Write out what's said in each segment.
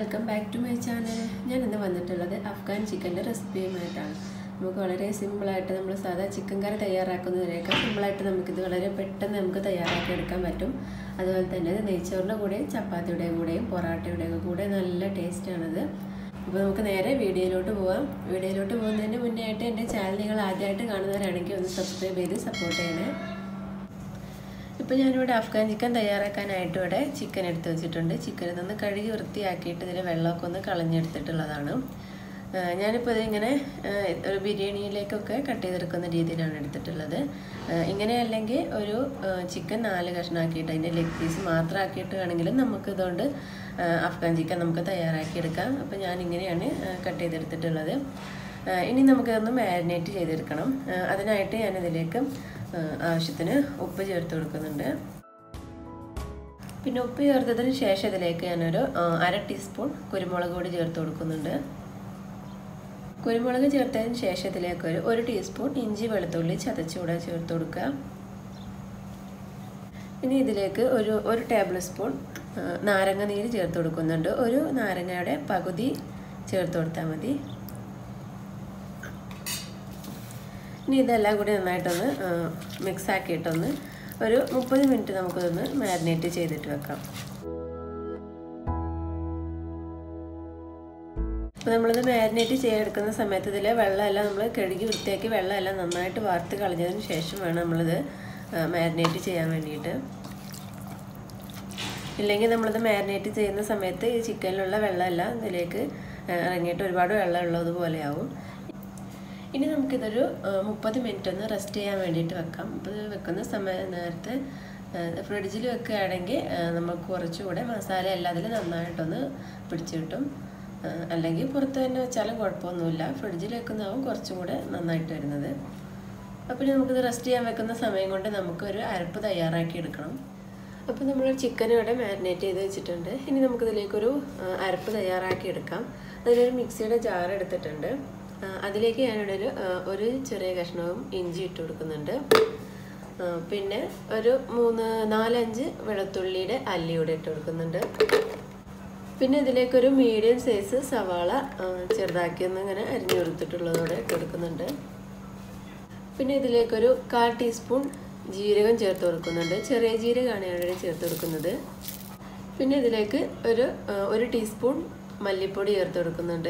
welcome back to my channel ഞാൻ ഇന്ന് വന്നിട്ടുള്ളത് അഫ്ഗാൻ ചിക്കൻ്റെ റെസിപ്പിയുമായിട്ടാണ് നമുക്ക് വളരെ സിമ്പിളായിട്ട് നമ്മൾ സാധാ ചിക്കൻ കറി തയ്യാറാക്കുന്നതിനേക്കാൾ സിമ്പിളായിട്ട് നമുക്കിത് വളരെ പെട്ടെന്ന് നമുക്ക് തയ്യാറാക്കി എടുക്കാൻ പറ്റും അതുപോലെ തന്നെ ഇത് നെയ്ച്ചോറിൻ്റെ കൂടെയും ചപ്പാത്തിയുടെയും കൂടെയും പൊറാട്ടയുടെയും കൂടെ നല്ല ടേസ്റ്റാണിത് അപ്പോൾ നമുക്ക് നേരെ വീഡിയോയിലോട്ട് പോവാം വീഡിയോയിലോട്ട് പോകുന്നതിന് മുന്നേ ആയിട്ട് എൻ്റെ ചാനൽ നിങ്ങൾ ആദ്യമായിട്ട് കാണുന്നവരാണെങ്കിൽ ഒന്ന് സബ്സ്ക്രൈബ് ചെയ്ത് സപ്പോർട്ട് ചെയ്യണേ ഇപ്പോൾ ഞാനിവിടെ അഫ്ഗാൻ ചിക്കൻ തയ്യാറാക്കാനായിട്ട് ഇവിടെ ചിക്കൻ എടുത്ത് വെച്ചിട്ടുണ്ട് ചിക്കനിൽ നിന്ന് കഴുകി വൃത്തിയാക്കിയിട്ട് ഇതിലെ വെള്ളമൊക്കെ ഒന്ന് കളഞ്ഞെടുത്തിട്ടുള്ളതാണ് ഞാനിപ്പോൾ ഇതിങ്ങനെ ഒരു ബിരിയാണിയിലേക്കൊക്കെ കട്ട് ചെയ്തെടുക്കുന്ന രീതിയിലാണ് എടുത്തിട്ടുള്ളത് ഇങ്ങനെ അല്ലെങ്കിൽ ഒരു ചിക്കൻ നാല് കഷ്ണമാക്കിയിട്ട് അതിൻ്റെ ലെഗ് പീസ് മാത്രം ആക്കിയിട്ട് വേണമെങ്കിലും നമുക്ക് ഇതുകൊണ്ട് അഫ്ഗാൻ ചിക്കൻ നമുക്ക് തയ്യാറാക്കിയെടുക്കാം അപ്പോൾ ഞാൻ ഇങ്ങനെയാണ് കട്ട് ചെയ്തെടുത്തിട്ടുള്ളത് ഇനി നമുക്കതൊന്ന് മാരിനേറ്റ് ചെയ്തെടുക്കണം അതിനായിട്ട് ഞാനിതിലേക്ക് ആവശ്യത്തിന് ഉപ്പ് ചേർത്ത് കൊടുക്കുന്നുണ്ട് പിന്നെ ഉപ്പ് ചേർത്തതിന് ശേഷം ഇതിലേക്ക് ഞാനൊരു അര ടീസ്പൂൺ കുരുമുളക് പൊടി ചേർത്ത് കൊടുക്കുന്നുണ്ട് കുരുമുളക് ചേർത്തതിന് ശേഷം ഇതിലേക്ക് ഒരു ഒരു ടീസ്പൂൺ ഇഞ്ചി വെളുത്തുള്ളി ചതച്ചുകൂടെ ചേർത്ത് കൊടുക്കുക ഇനി ഇതിലേക്ക് ഒരു ഒരു ടേബിൾ സ്പൂൺ നാരങ്ങ നീര് ചേർത്ത് കൊടുക്കുന്നുണ്ട് ഒരു നാരങ്ങയുടെ പകുതി ചേർത്ത് കൊടുത്താൽ മതി ഇനി ഇതെല്ലാം കൂടി നന്നായിട്ടൊന്ന് മിക്സ് ആക്കിയിട്ടൊന്ന് ഒരു മുപ്പത് മിനിറ്റ് നമുക്കിതൊന്ന് മാരിനേറ്റ് ചെയ്തിട്ട് വെക്കാം അപ്പോൾ നമ്മളിത് മാരിനേറ്റ് ചെയ്തെടുക്കുന്ന സമയത്ത് ഇതിലെ വെള്ളമെല്ലാം നമ്മൾ കഴുകി വൃത്തിയാക്കി വെള്ളമെല്ലാം നന്നായിട്ട് വാർത്ത് കളഞ്ഞതിന് ശേഷം വേണം നമ്മളിത് മാരിനേറ്റ് ചെയ്യാൻ വേണ്ടിയിട്ട് ഇല്ലെങ്കിൽ നമ്മളിത് മാരിനേറ്റ് ചെയ്യുന്ന സമയത്ത് ഈ ചിക്കനിലുള്ള വെള്ളമെല്ലാം ഇതിലേക്ക് ഇറങ്ങിയിട്ട് ഒരുപാട് വെള്ളം ഉള്ളതുപോലെയാവും ഇനി നമുക്കിതൊരു മുപ്പത് മിനിറ്റ് ഒന്ന് റെസ്റ്റ് ചെയ്യാൻ വേണ്ടിയിട്ട് വെക്കാം അപ്പോൾ ഇത് വെക്കുന്ന സമയ നേരത്തെ ഫ്രിഡ്ജിൽ വെക്കുകയാണെങ്കിൽ നമുക്ക് കുറച്ചുകൂടെ മസാല എല്ലാം അതിൽ നന്നായിട്ടൊന്ന് പിടിച്ചു കിട്ടും അല്ലെങ്കിൽ പുറത്ത് തന്നെ വെച്ചാലും കുഴപ്പമൊന്നുമില്ല ഫ്രിഡ്ജിൽ വെക്കുന്നതാവും കുറച്ചും കൂടെ നന്നായിട്ട് വരുന്നത് അപ്പോൾ നമുക്കിത് റെസ്റ്റ് ചെയ്യാൻ വെക്കുന്ന സമയം കൊണ്ട് നമുക്കൊരു അരപ്പ് തയ്യാറാക്കി എടുക്കണം അപ്പോൾ നമ്മൾ ചിക്കൻ ഇവിടെ മാരിനേറ്റ് ചെയ്ത് വെച്ചിട്ടുണ്ട് ഇനി നമുക്കിതിലേക്കൊരു അരപ്പ് തയ്യാറാക്കി എടുക്കാം അതിലൊരു മിക്സിയുടെ ജാർ എടുത്തിട്ടുണ്ട് അതിലേക്ക് ഞാനിവിടെ ഒരു ഒരു ചെറിയ കഷ്ണവും ഇഞ്ചി ഇട്ട് കൊടുക്കുന്നുണ്ട് പിന്നെ ഒരു മൂന്ന് നാലഞ്ച് വെളുത്തുള്ളിയുടെ അല്ലിയൂടെ ഇട്ട് കൊടുക്കുന്നുണ്ട് പിന്നെ ഇതിലേക്കൊരു മീഡിയം സൈസ് സവാള ചെറുതാക്കി ഒന്ന് ഇങ്ങനെ അരിഞ്ഞു കൊടുത്തിട്ടുള്ളതോടെ ഇട്ട് കൊടുക്കുന്നുണ്ട് പിന്നെ ഇതിലേക്കൊരു കാൽ ടീസ്പൂൺ ജീരകം ചേർത്ത് കൊടുക്കുന്നുണ്ട് ചെറിയ ജീരകമാണ് ഞാനിവിടെ ചേർത്ത് കൊടുക്കുന്നത് പിന്നെ ഇതിലേക്ക് ഒരു ഒരു ടീസ്പൂൺ മല്ലിപ്പൊടി ചേർത്ത് കൊടുക്കുന്നുണ്ട്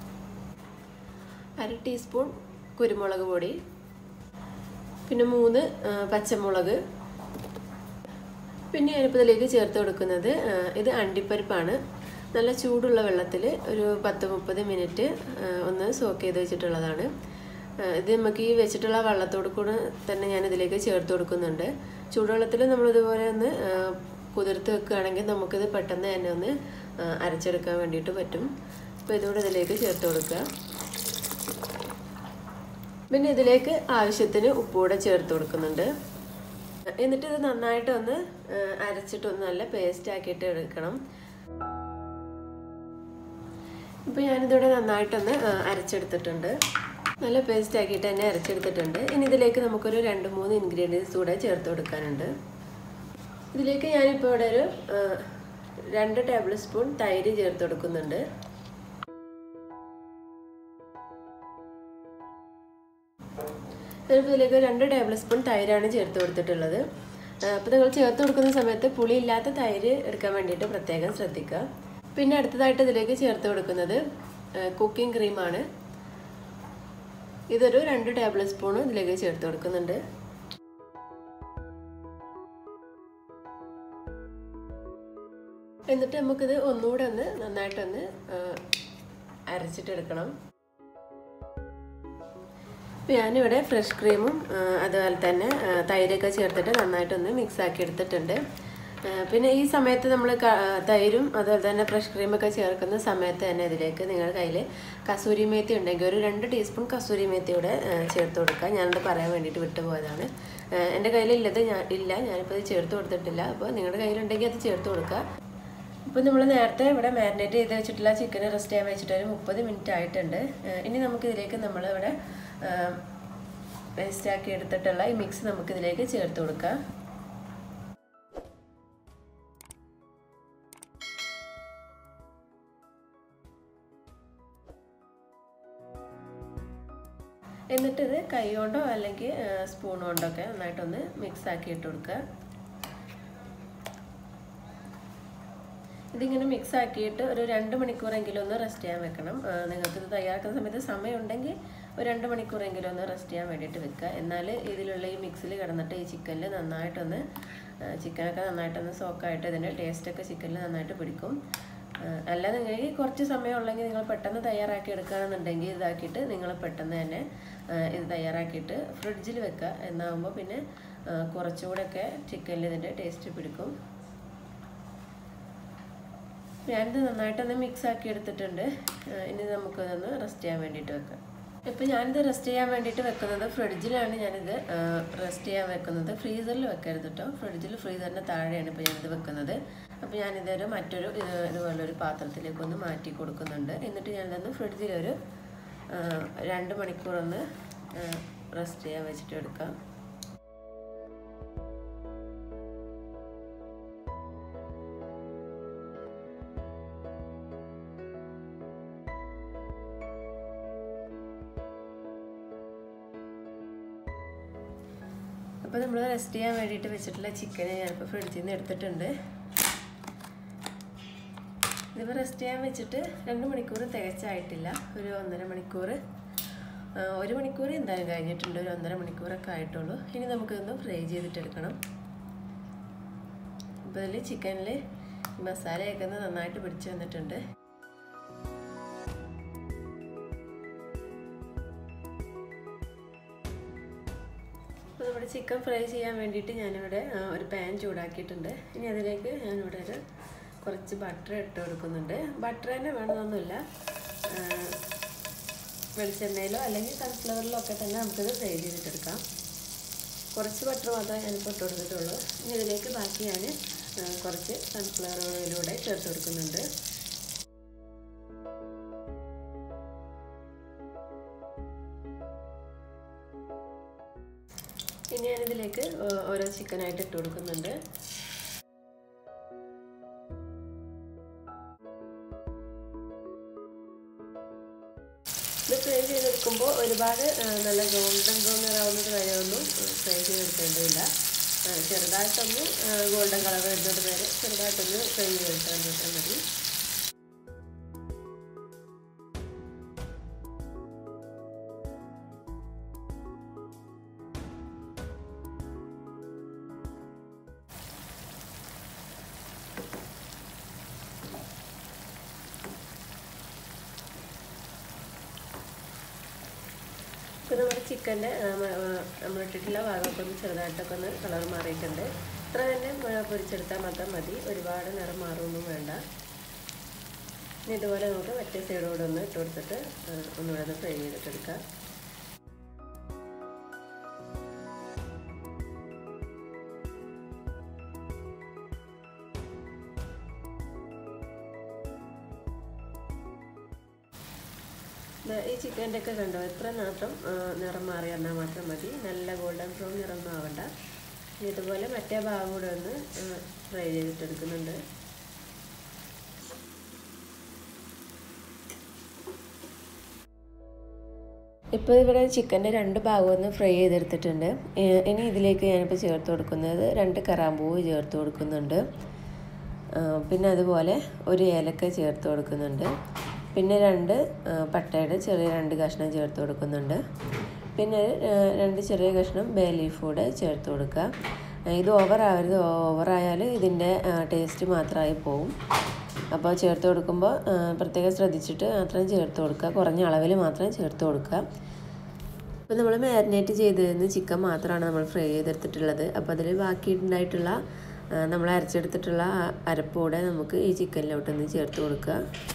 അര ടീസ്പൂൺ കുരുമുളക് പൊടി പിന്നെ മൂന്ന് പച്ചമുളക് പിന്നെ ഞാനിപ്പോൾ ഇതിലേക്ക് ചേർത്ത് കൊടുക്കുന്നത് ഇത് അണ്ടിപ്പരിപ്പാണ് നല്ല ചൂടുള്ള വെള്ളത്തിൽ ഒരു പത്ത് മുപ്പത് മിനിറ്റ് ഒന്ന് സോക്ക് ചെയ്ത് വെച്ചിട്ടുള്ളതാണ് ഇത് നമുക്ക് ഈ വെച്ചിട്ടുള്ള വെള്ളത്തോട് കൂടെ തന്നെ ഞാൻ ഇതിലേക്ക് ചേർത്ത് കൊടുക്കുന്നുണ്ട് ചൂടുവെള്ളത്തിൽ നമ്മളിതുപോലെ ഒന്ന് കുതിർത്ത് വെക്കുകയാണെങ്കിൽ നമുക്കിത് പെട്ടെന്ന് തന്നെ ഒന്ന് അരച്ചെടുക്കാൻ വേണ്ടിയിട്ട് പറ്റും അപ്പോൾ ഇതുകൂടെ ഇതിലേക്ക് ചേർത്ത് കൊടുക്കുക പിന്നെ ഇതിലേക്ക് ആവശ്യത്തിന് ഉപ്പൂടെ ചേർത്ത് കൊടുക്കുന്നുണ്ട് എന്നിട്ട് ഇത് നന്നായിട്ട് ഒന്ന് അരച്ചിട്ട് ഒന്ന് നല്ല പേസ്റ്റ് ആക്കിയിട്ട് എടുക്കണം ഇപ്പോൾ ഞാനിതിവിടെ നന്നായിട്ടൊന്ന് അരച്ചെടുത്തിട്ടുണ്ട് നല്ല പേസ്റ്റ് ആക്കിയിട്ട് തന്നെ അരച്ചെടുത്തിട്ടുണ്ട് ഇനി ഇതിലേക്ക് നമുക്കൊരു രണ്ട് മൂന്ന് ഇൻഗ്രീഡിയൻസ് കൂടെ ചേർത്ത് കൊടുക്കാനുണ്ട് ഇതിലേക്ക് ഞാനിപ്പോൾ ഇവിടെ ഒരു രണ്ട് ടേബിൾ സ്പൂൺ തൈര് ചേർത്ത് കൊടുക്കുന്നുണ്ട് ഞാനിപ്പോൾ ഇതിലേക്ക് രണ്ട് ടേബിൾ സ്പൂൺ തൈരാണ് ചേർത്ത് കൊടുത്തിട്ടുള്ളത് അപ്പോൾ നിങ്ങൾ ചേർത്ത് കൊടുക്കുന്ന സമയത്ത് പുളിയില്ലാത്ത തൈര് എടുക്കാൻ വേണ്ടിയിട്ട് പ്രത്യേകം ശ്രദ്ധിക്കുക പിന്നെ അടുത്തതായിട്ട് ഇതിലേക്ക് ചേർത്ത് കൊടുക്കുന്നത് കുക്കിംഗ് ക്രീമാണ് ഇതൊരു രണ്ട് ടേബിൾ സ്പൂൺ ഇതിലേക്ക് ചേർത്ത് കൊടുക്കുന്നുണ്ട് എന്നിട്ട് നമുക്കിത് ഒന്നുകൂടെ ഒന്ന് നന്നായിട്ടൊന്ന് അരച്ചിട്ടെടുക്കണം ഞാനിവിടെ ഫ്രഷ് ക്രീമും അതുപോലെ തന്നെ തൈരൊക്കെ ചേർത്തിട്ട് നന്നായിട്ടൊന്ന് മിക്സ് ആക്കി എടുത്തിട്ടുണ്ട് പിന്നെ ഈ സമയത്ത് നമ്മൾ തൈരും അതുപോലെ തന്നെ ഫ്രഷ് ക്രീമൊക്കെ ചേർക്കുന്ന സമയത്ത് തന്നെ ഇതിലേക്ക് നിങ്ങളുടെ കയ്യിൽ കസൂരി മേത്തി ഉണ്ടെങ്കിൽ ഒരു രണ്ട് ടീസ്പൂൺ കസൂരി മേത്തി കൂടെ ചേർത്ത് കൊടുക്കുക ഞാനത് പറയാൻ വേണ്ടിയിട്ട് വിട്ടുപോയതാണ് എൻ്റെ കയ്യിലില്ലത് ഞാൻ ഇല്ല ഞാനിപ്പോൾ ഇത് ചേർത്ത് കൊടുത്തിട്ടില്ല അപ്പോൾ നിങ്ങളുടെ കയ്യിലുണ്ടെങ്കിൽ അത് ചേർത്ത് കൊടുക്കുക ഇപ്പോൾ നമ്മൾ നേരത്തെ ഇവിടെ മാരിനേറ്റ് ചെയ്ത് വെച്ചിട്ടുള്ള ചിക്കൻ റെസ്റ്റ് ചെയ്യാൻ വെച്ചിട്ട് ഒരു മുപ്പത് മിനിറ്റ് ആയിട്ടുണ്ട് ഇനി നമുക്ക് ഇതിലേക്ക് നമ്മൾ ഇവിടെ പേസ്റ്റാക്കി എടുത്തിട്ടുള്ള ഈ മിക്സ് നമുക്ക് ഇതിലേക്ക് ചേർത്ത് കൊടുക്കാം എന്നിട്ട് ഇത് കൈ കൊണ്ടോ അല്ലെങ്കിൽ സ്പൂൺ കൊണ്ടോ ഒക്കെ നന്നായിട്ടൊന്ന് മിക്സ് ആക്കി ഇട്ട് കൊടുക്കുക ഇതിങ്ങനെ മിക്സ് ആക്കിയിട്ട് ഒരു രണ്ട് മണിക്കൂറെങ്കിലും ഒന്ന് റെസ്റ്റ് ചെയ്യാൻ വെക്കണം നിങ്ങൾക്ക് ഇത് തയ്യാറാക്കുന്ന സമയത്ത് സമയമുണ്ടെങ്കിൽ ഒരു രണ്ട് മണിക്കൂറെങ്കിലും ഒന്ന് റെസ്റ്റ് ചെയ്യാൻ വേണ്ടിയിട്ട് വെക്കുക എന്നാൽ ഇതിലുള്ള ഈ മിക്സിൽ കിടന്നിട്ട് ഈ ചിക്കനിൽ നന്നായിട്ടൊന്ന് ചിക്കനൊക്കെ നന്നായിട്ടൊന്ന് സോക്കായിട്ട് ഇതിൻ്റെ ടേസ്റ്റൊക്കെ ചിക്കനിൽ നന്നായിട്ട് പിടിക്കും അല്ല നിങ്ങൾക്ക് കുറച്ച് സമയം ഉള്ളെങ്കിൽ നിങ്ങൾ പെട്ടെന്ന് തയ്യാറാക്കി എടുക്കുകയാണെന്നുണ്ടെങ്കിൽ ഇതാക്കിയിട്ട് നിങ്ങൾ പെട്ടെന്ന് തന്നെ ഇത് തയ്യാറാക്കിയിട്ട് ഫ്രിഡ്ജിൽ വെക്കുക എന്നാകുമ്പോൾ പിന്നെ കുറച്ചുകൂടെയൊക്കെ ചിക്കനിൽ ഇതിൻ്റെ ടേസ്റ്റ് പിടിക്കും ഞാനിത് നന്നായിട്ടൊന്ന് മിക്സ് ആക്കി എടുത്തിട്ടുണ്ട് ഇനി നമുക്കിതൊന്ന് റെസ്റ്റ് ചെയ്യാൻ വേണ്ടിയിട്ട് വെക്കാം ഇപ്പം ഞാനിത് റെസ്റ്റ് ചെയ്യാൻ വേണ്ടിയിട്ട് വെക്കുന്നത് ഫ്രിഡ്ജിലാണ് ഞാനിത് റെസ്റ്റ് ചെയ്യാൻ വെക്കുന്നത് ഫ്രീസറിൽ വെക്കരുത് കേട്ടോ ഫ്രിഡ്ജിൽ ഫ്രീസറിൻ്റെ താഴെയാണ് ഇപ്പോൾ ഞാനിത് വെക്കുന്നത് അപ്പോൾ ഞാനിതൊരു മറ്റൊരു ഇതുപോലൊരു പാത്രത്തിലേക്കൊന്ന് മാറ്റി കൊടുക്കുന്നുണ്ട് എന്നിട്ട് ഞാനിതൊന്ന് ഫ്രിഡ്ജിലൊരു രണ്ട് മണിക്കൂറൊന്ന് റെസ്റ്റ് ചെയ്യാൻ വെച്ചിട്ട് എടുക്കാം അപ്പോൾ നമ്മൾ റെസ്റ്റ് ചെയ്യാൻ വേണ്ടിയിട്ട് വെച്ചിട്ടുള്ള ചിക്കന് ഞാനിപ്പോൾ ഫ്രിഡ്ജിൽ നിന്ന് എടുത്തിട്ടുണ്ട് ഇതിപ്പോൾ റെസ്റ്റ് ചെയ്യാൻ വെച്ചിട്ട് രണ്ട് മണിക്കൂർ തികച്ചായിട്ടില്ല ഒരു ഒന്നര മണിക്കൂർ ഒരു മണിക്കൂർ എന്തായാലും കഴിഞ്ഞിട്ടുണ്ട് ഒരു ഒന്നര മണിക്കൂറൊക്കെ ആയിട്ടുള്ളൂ ഇനി നമുക്കിതൊന്ന് ഫ്രൈ ചെയ്തിട്ടെടുക്കണം അപ്പോൾ ഇതിൽ ചിക്കനിൽ മസാലയൊക്കെ ഒന്ന് നന്നായിട്ട് പിടിച്ച് വന്നിട്ടുണ്ട് അപ്പോൾ നമ്മുടെ ചിക്കൻ ഫ്രൈ ചെയ്യാൻ വേണ്ടിയിട്ട് ഞാനിവിടെ ഒരു പാൻ ചൂടാക്കിയിട്ടുണ്ട് ഇനി അതിലേക്ക് ഞാനിവിടെ ഒരു കുറച്ച് ബട്ടർ ഇട്ട് കൊടുക്കുന്നുണ്ട് ബട്ടർ തന്നെ വേണമെന്നൊന്നുമില്ല വെളിച്ചെണ്ണയിലോ അല്ലെങ്കിൽ സൺഫ്ലവറിലോ ഒക്കെ തന്നെ നമുക്കിത് ഫ്രൈ ചെയ്തിട്ടെടുക്കാം കുറച്ച് ബട്ടർ മാത്രമേ ഞാനിപ്പോൾ ഇട്ട് കൊടുത്തിട്ടുള്ളൂ ഇനി ഇതിലേക്ക് ബാക്കി ഞാൻ കുറച്ച് സൺഫ്ലവർ ഓയിലൂടെ ചേർത്ത് കൊടുക്കുന്നുണ്ട് ഇനി ഞാനിതിലേക്ക് ഓരോ ചിക്കനായിട്ട് ഇട്ട് കൊടുക്കുന്നുണ്ട് ഇത് ഫ്രൈ ചെയ്തെടുക്കുമ്പോൾ ഒരുപാട് നല്ല ഗോൾഡൻ ബ്രൗൺ നിറാവുന്നത് വരെ ഒന്നും ഫ്രൈ ചെയ്തെടുക്കേണ്ടതില്ല ചെറുതായിട്ടൊന്ന് ഗോൾഡൻ കളർ വരുന്നത് വരെ ചെറുതായിട്ടൊന്ന് ഫ്രൈ ചെയ്തെടുക്കാൻ മാത്രം മതി ഇപ്പോൾ നമ്മുടെ ചിക്കൻ്റെ നമ്മളിട്ടിട്ടുള്ള ഭാഗമൊക്കെ ഒന്ന് ചെറുതായിട്ടൊക്കെ ഒന്ന് കളർ മാറിയിട്ടുണ്ട് ഇത്ര തന്നെ പൊരിച്ചെടുത്താൽ മാത്രം മതി ഒരുപാട് നിറം മാറുമൊന്നും വേണ്ട ഇനി ഇതുപോലെ നമുക്ക് മറ്റേ സൈഡോടെ ഒന്ന് ഇട്ട് കൊടുത്തിട്ട് ഒന്നുകൂടെ ഒന്ന് ഫ്രൈ ചെയ്തിട്ടെടുക്കാം ഈ ചിക്കൻ്റെ ഒക്കെ കണ്ടോ എത്ര മാത്രം നിറം മാറി വന്നാൽ മാത്രം മതി നല്ല ഗോൾഡൻ ബ്രൗൺ നിറമൊന്നും ആവണ്ട ഇതുപോലെ മറ്റേ ഭാഗം കൂടെ ഒന്ന് ഫ്രൈ ചെയ്തിട്ടെടുക്കുന്നുണ്ട് ഇപ്പോൾ ഇവിടെ ചിക്കൻ്റെ രണ്ട് ഭാഗവും ഒന്ന് ഫ്രൈ ചെയ്തെടുത്തിട്ടുണ്ട് ഇനി ഇതിലേക്ക് ഞാനിപ്പോൾ ചേർത്ത് കൊടുക്കുന്നത് രണ്ട് കറാമ്പൂവ് ചേർത്ത് കൊടുക്കുന്നുണ്ട് പിന്നെ അതുപോലെ ഒരു ഏലക്ക ചേർത്ത് കൊടുക്കുന്നുണ്ട് പിന്നെ രണ്ട് പട്ടയുടെ ചെറിയ രണ്ട് കഷ്ണം ചേർത്ത് കൊടുക്കുന്നുണ്ട് പിന്നെ രണ്ട് ചെറിയ കഷ്ണം ബേ ലീഫ് കൂടെ ചേർത്ത് കൊടുക്കുക ഇത് ഓവർ ആവരുത് ഓവറായാൽ ഇതിൻ്റെ ടേസ്റ്റ് മാത്രമായി പോവും അപ്പോൾ ചേർത്ത് കൊടുക്കുമ്പോൾ പ്രത്യേകം ശ്രദ്ധിച്ചിട്ട് മാത്രം ചേർത്ത് കൊടുക്കുക കുറഞ്ഞ അളവിൽ മാത്രം ചേർത്ത് കൊടുക്കുക അപ്പോൾ നമ്മൾ മാരിനേറ്റ് ചെയ്തതിന് ചിക്കൻ മാത്രമാണ് നമ്മൾ ഫ്രൈ ചെയ്തെടുത്തിട്ടുള്ളത് അപ്പോൾ അതിൽ ബാക്കിയിട്ടുണ്ടായിട്ടുള്ള നമ്മൾ അരച്ചെടുത്തിട്ടുള്ള അരപ്പ് കൂടെ നമുക്ക് ഈ ചിക്കനിലോട്ടൊന്ന് ചേർത്ത് കൊടുക്കുക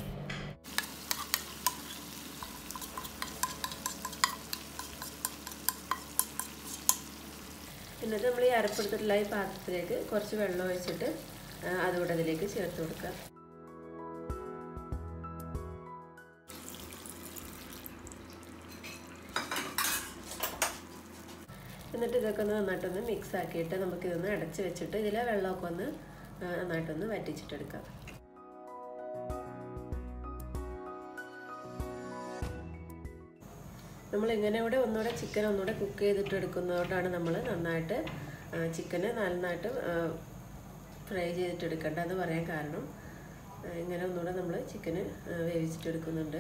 എന്നിട്ട് നമ്മൾ ഈ അരപ്പെടുത്തിട്ടുള്ള ഈ പാത്രത്തിലേക്ക് കുറച്ച് വെള്ളം ഒഴിച്ചിട്ട് അതുകൂടെ അതിലേക്ക് ചേർത്ത് കൊടുക്കുക എന്നിട്ട് ഇതൊക്കെ ഒന്ന് നന്നായിട്ടൊന്ന് മിക്സ് ആക്കിയിട്ട് നമുക്കിതൊന്ന് അടച്ച് വെച്ചിട്ട് ഇതിലെ വെള്ളമൊക്കെ ഒന്ന് നന്നായിട്ടൊന്ന് വറ്റിച്ചിട്ടെടുക്കാം നമ്മൾ ഇങ്ങനെ കൂടെ ഒന്നുകൂടെ ചിക്കൻ ഒന്നുകൂടെ കുക്ക് ചെയ്തിട്ട് എടുക്കുന്നതുകൊണ്ടാണ് നമ്മൾ നന്നായിട്ട് ചിക്കന് നന്നായിട്ട് ഫ്രൈ ചെയ്തിട്ട് എടുക്കേണ്ടതെന്ന് പറയാൻ കാരണം ആ, ഇങ്ങനെ ഒന്നുകൂടെ നമ്മൾ ചിക്കന് വേവിച്ചിട്ട് എടുക്കുന്നുണ്ട്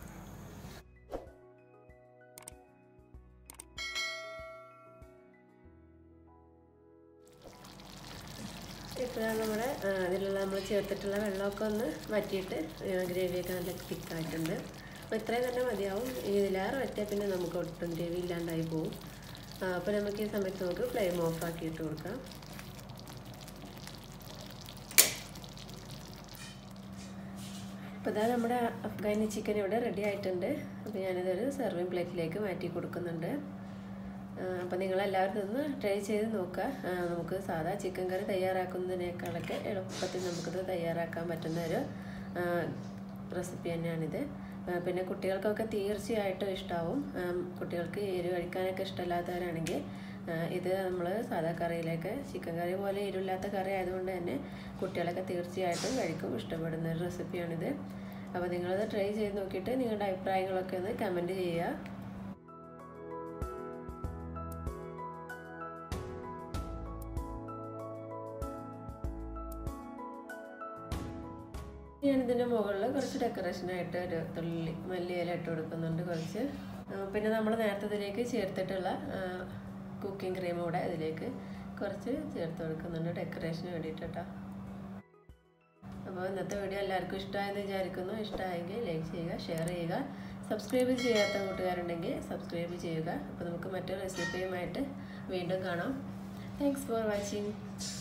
ഇപ്പോഴാണ് നമ്മുടെ ആ, ഇതിലുള്ള നമ്മൾ ചേർത്തിട്ടുള്ള വെള്ളമൊക്കെ ഒന്ന് വറ്റിയിട്ട് ഗ്രേവിയൊക്കെ നല്ല തിക്കായിട്ടുണ്ട് അപ്പോൾ ഇത്രയും തന്നെ മതിയാവും ഇനി ഇതിലേറെ വറ്റിയാൽ പിന്നെ നമുക്ക് ഒട്ടും ഗ്രേവി ഇല്ലാണ്ടായി പോകും അപ്പോൾ നമുക്ക് ഈ സമയത്ത് നമുക്ക് ഫ്ലെയിം ഓഫ് ആക്കിയിട്ട് കൊടുക്കാം അപ്പോൾ ഇതാ നമ്മുടെ അഫ്ഗാനി ചിക്കൻ ഇവിടെ റെഡി ആയിട്ടുണ്ട് അപ്പോൾ ഞാനിതൊരു സെർവിങ് പ്ലേറ്റിലേക്ക് മാറ്റി കൊടുക്കുന്നുണ്ട് അപ്പോൾ നിങ്ങളെല്ലാവരും ഒന്ന് ട്രൈ ചെയ്ത് നോക്കുക ആ, നമുക്ക് സാധാ ചിക്കൻ കറി തയ്യാറാക്കുന്നതിനേക്കാളൊക്കെ എളുപ്പത്തിൽ നമുക്കിത് തയ്യാറാക്കാൻ പറ്റുന്ന ഒരു റെസിപ്പി തന്നെയാണിത് ആ, പിന്നെ കുട്ടികൾക്കൊക്കെ തീർച്ചയായിട്ടും ഇഷ്ടമാവും ആ, കുട്ടികൾക്ക് എരിവ് കഴിക്കാനൊക്കെ ഇഷ്ടമില്ലാത്തവരാണെങ്കിൽ ആ, ഇത് നമ്മൾ സാധാ കറിയിലേക്ക് ചിക്കൻ കറി പോലെ എരിവില്ലാത്ത കറി ആയതുകൊണ്ട് തന്നെ കുട്ടികളൊക്കെ തീർച്ചയായിട്ടും കഴിക്കും ഇഷ്ടപ്പെടുന്ന ഒരു റെസിപ്പിയാണിത് അപ്പോൾ നിങ്ങളത് ട്രൈ ചെയ്ത് നോക്കിയിട്ട് നിങ്ങളുടെ അഭിപ്രായങ്ങളൊക്കെ ഒന്ന് കമൻറ്റ് ചെയ്യുക ഞാനിതിൻ്റെ മുകളിൽ കുറച്ച് ഡെക്കറേഷനായിട്ട് ഒരു തുള്ളി മല്ലിയില ഇട്ട് കൊടുക്കുന്നുണ്ട് കുറച്ച് ആ, പിന്നെ നമ്മൾ നേരത്തെ ഇതിലേക്ക് ചേർത്തിട്ടുള്ള കുക്കിംഗ് ക്രീം കൂടെ ഇതിലേക്ക് കുറച്ച് ചേർത്ത് കൊടുക്കുന്നുണ്ട് ഡെക്കറേഷന് വേണ്ടിയിട്ട് കേട്ടോ അപ്പോൾ ഇന്നത്തെ വീഡിയോ എല്ലാവർക്കും ഇഷ്ടമായെന്ന് വിചാരിക്കുന്നു ഇഷ്ടമായെങ്കിൽ ലൈക്ക് ചെയ്യുക ഷെയർ ചെയ്യുക സബ്സ്ക്രൈബ് ചെയ്യാത്ത കൂട്ടുകാരുണ്ടെങ്കിൽ സബ്സ്ക്രൈബ് ചെയ്യുക അപ്പോൾ നമുക്ക് മറ്റൊരു റെസിപ്പിയുമായിട്ട് വീണ്ടും കാണാം താങ്ക്സ് ഫോർ വാച്ചിങ്